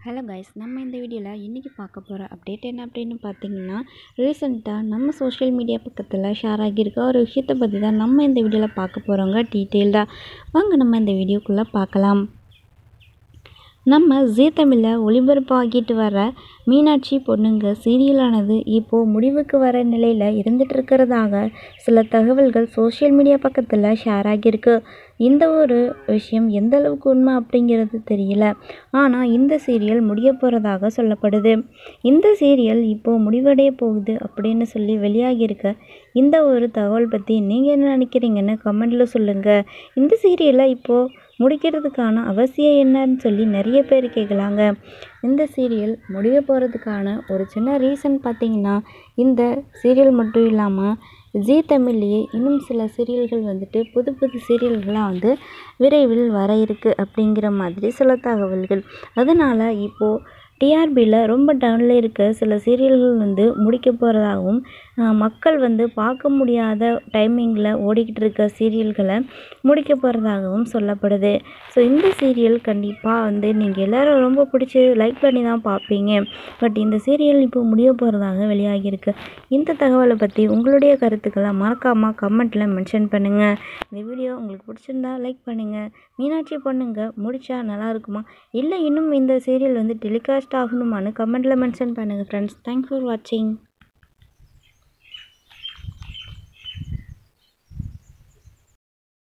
hello guys நம்ம இந்த வீடியோவில் இன்றைக்கி பார்க்க போகிற அப்டேட் என்ன அப்படின்னு பார்த்தீங்கன்னா ரீசெண்டாக நம்ம சோஷியல் மீடியா பக்கத்தில் ஷேர் ஆகியிருக்க ஒரு விஷயத்தை பற்றி தான் நம்ம இந்த வீடியோவில் பார்க்க போகிறோங்க டீட்டெயில்டாக வாங்க நம்ம இந்த வீடியோக்குள்ளே பார்க்கலாம் நம்ம ஜீ தமிழில் ஒளிபரப்பாகிட்டு வர மீனாட்சி பொண்ணுங்க சீரியலானது இப்போது முடிவுக்கு வர நிலையில் இருந்துட்டு இருக்கிறதாக சில தகவல்கள் சோஷியல் மீடியா பக்கத்தில் ஷேர் ஆகியிருக்கு இந்த ஒரு விஷயம் எந்த அளவுக்கு உண்மை அப்படிங்கிறது தெரியல ஆனால் இந்த சீரியல் முடிய போகிறதாக சொல்லப்படுது இந்த சீரியல் இப்போது முடிவடைய போகுது அப்படின்னு சொல்லி வெளியாகியிருக்க இந்த ஒரு தகவல் பற்றி நீங்கள் என்ன நினைக்கிறீங்கன்னு கமெண்டில் சொல்லுங்கள் இந்த சீரியலை இப்போது முடிக்கிறதுக்கான அவசியம் என்னன்னு சொல்லி நிறைய பேர் கேட்கலாங்க இந்த சீரியல் முடிய போகிறதுக்கான ஒரு சின்ன ரீசன் பார்த்தீங்கன்னா இந்த சீரியல் மட்டும் இல்லாமல் ஜீ தமிழ்லேயே இன்னும் சில சீரியல்கள் வந்துட்டு புது புது சீரியல்கள்லாம் வந்து விரைவில் வர இருக்குது அப்படிங்கிற மாதிரி சில தகவல்கள் அதனால் இப்போது டிஆர்பியில் ரொம்ப டவுனில் இருக்க சில சீரியல்கள் வந்து முடிக்க போகிறதாகவும் மக்கள் வந்து பார்க்க முடியாத டைமிங்கில் ஓடிக்கிட்டு இருக்க சீரியல்களை முடிக்க போகிறதாகவும் சொல்லப்படுது ஸோ இந்த சீரியல் கண்டிப்பாக வந்து நீங்கள் எல்லோரும் ரொம்ப பிடிச்சி லைக் பண்ணி தான் பார்ப்பீங்க பட் இந்த சீரியல் இப்போ முடிய போகிறதாக வெளியாகியிருக்கு இந்த தகவலை பற்றி உங்களுடைய கருத்துக்களை மறக்காமல் கமெண்ட்டில் மென்ஷன் பண்ணுங்கள் இந்த வீடியோ உங்களுக்கு பிடிச்சிருந்தா லைக் பண்ணுங்கள் மீனாட்சி பொண்ணுங்க முடித்தா நல்லா இருக்குமா இல்லை இன்னும் இந்த சீரியல் வந்து டெலிகாஸ்ட் ஆகணுமான்னு கமெண்ட்டில் மென்ஷன் பண்ணுங்கள் ஃப்ரெண்ட்ஸ் தேங்க்ஸ் ஃபார் வாட்சிங்